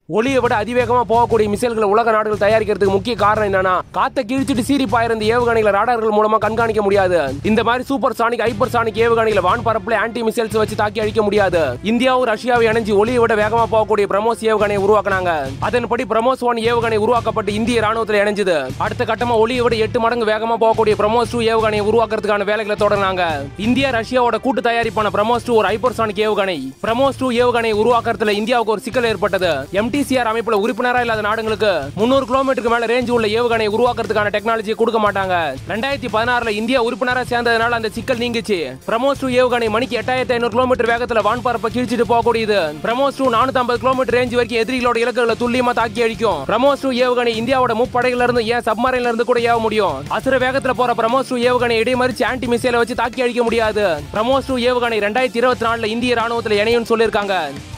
ஒளியை விட அதிவேகமா போகக்கூடிய மிசைல்களை உலக நாடுகள் தயாரிக்கிறதுக்கு முக்கிய காரணம் என்னன்னா காத்த கிழிச்சிட்டு சீறி பாயிற இந்த ஏவுகணைகளை ராடார்கள் மூலமா கண்காணிக்க முடியாது இந்த மாதிரி சூப்பர் சானிக் ஹைப்பர் சானிக் ஏவுகணைகளை வான் பரப்புல ஆன்டி மிசைல்ஸ் வச்சு தாக்கி அழிக்க முடியாது இந்தியாவும் ரஷ்யாவை இணைஞ்சு ஒளியை விட வேகமா போகக்கூடிய பிரமோஸ் ஏவுகணையை உருவாக்குனாங்க அதன்படி பிரமோஸ் ஒன் ஏவுகணை உருவாக்கப்பட்டு இந்திய ராணுவத்தில் இணைஞ்சது அடுத்த கட்டமா ஒளியை விட எட்டு மடங்கு வேகமா போகக்கூடிய பிரமோஸ் டூ ஏவுகணையை உருவாக்குறதுக்கான வேலைகளை தொடர்ந்தாங்க இந்தியா ரஷ்யாவோட கூட்டு தயாரிப்பான பிரமோஸ் டூ ஒரு ஹைப்பர்சானிக் ஏவுகணை பிரமோஸ் டூ ஏவுகணை உருவாக்குறதுல இந்தியாவுக்கு ஒரு சிக்கல் ஏற்பட்டது எம்டிசிஆர் அமைப்புல உறுப்பினரா இல்லாத நாடுகளுக்கு முன்னூறு கிலோமீட்டருக்கு மேல ரேஞ்ச் உள்ள ஏவுகணை உருவாக்குறதுக்கான டெக்னாலஜி கொடுக்க மாட்டாங்க ரெண்டாயிரத்தி பதினாறுல இந்தியா உறுப்பினரா சேர்ந்ததுனால அந்த சிக்கல் நீங்கிச்சு பிரமோஸ் டூ ஏவுகணை மணிக்கு எட்டாயிரத்தி ஐநூறு கிலோமீட்டர் வேகத்துல வான்பரப்பை கிழிச்சிட்டு போகக்கூடியது பிரமோஸ் டூ நானூத்தி ஐம்பது கிலோமீட்டர் ரேஞ்ச் வரைக்கும் எதிரிகளோட இலக்குகளை துல்லியமா தாக்கி அழிக்கும் பிரமோஸ் டூ ஏவுகணை இந்தியாவோட முப்படைகள்ல இருந்து ஏன் சப்மரைன்ல இருந்து கூட ஏவ முடியும் அசுர வேகத்துல போற பிரமோஸ் டூ ஏவுகணை இடைமறிச்சு ஆன்டி மிசைலை வச்சு தாக்கி அழிக்க முடியாது பிரமோஸ் டூ ஏவுகணை ரெண்டாயிரத்தி இருபத்தி நாலுல இந்திய ராணுவத்துல இணையும் சொல்லியிருக்காங்க